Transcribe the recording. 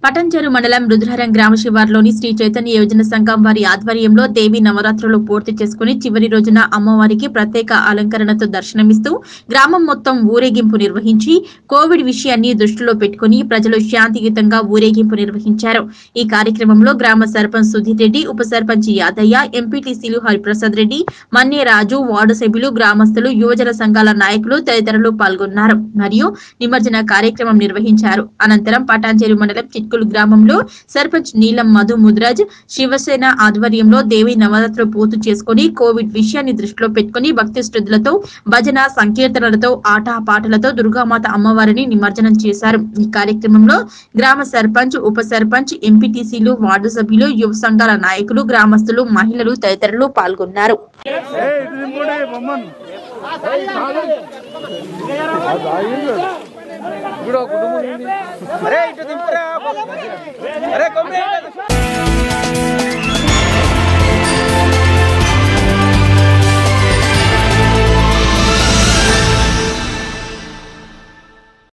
పటంచెరు మండలం రుద్రహరం గ్రామ శివార్లోని శ్రీ చైతన్య యోజన సంఘం వారి ఆధ్వర్యంలో దేవి నవరాత్రులు పూర్తి చేసుకుని చివరి రోజున అమ్మవారికి ప్రత్యేక అలంకరణతో దర్శనమిస్తూ గ్రామం మొత్తం ఊరేగింపు నిర్వహించి కోవిడ్ విషయాన్ని దృష్టిలో పెట్టుకుని ప్రజలు శాంతియుతంగా ఊరేగింపు నిర్వహించారు ఈ కార్యక్రమంలో గ్రామ సర్పంచ్ సుధీర్ రెడ్డి ఉప సర్పంచ్ యాదయ్య ఎంపీటీసీలు హరిప్రసాద్ రెడ్డి మన్నే రాజు వార్డు సభ్యులు గ్రామస్తులు యువజన సంఘాల నాయకులు తదితరులు పాల్గొన్నారు మరియు నిమజ్జన కార్యక్రమం నిర్వహించారు అనంతరం పటాంచేరు మండలం చిట్కులు గ్రామంలో సర్పంచ్ నీలం మధు ముద్రాజ్ శివసేన ఆధ్వర్యంలో దేవి నవరాత్రులు పూర్తి చేసుకుని కోవిడ్ విషయాన్ని దృష్టిలో పెట్టుకుని భక్తి శ్రద్ధలతో భజన సంకీర్తనలతో ఆట పాటలతో దుర్గామాత అమ్మవారిని నిమజ్జనం చేశారు ఈ కార్యక్రమంలో గ్రామ సర్పంచ్ ఉప సర్పంచ్ ఎంపీటీసీలు వార్డు సభ్యులు యువ సంఘాల నాయకులు గ్రామస్తులు మహిళలు తదితరులు పాల్గొన్నారు ఏయ్, ఇటు దింపుకోండి, బొమ్మను. అరే ఇటు దింపురా అరే కొమ్మి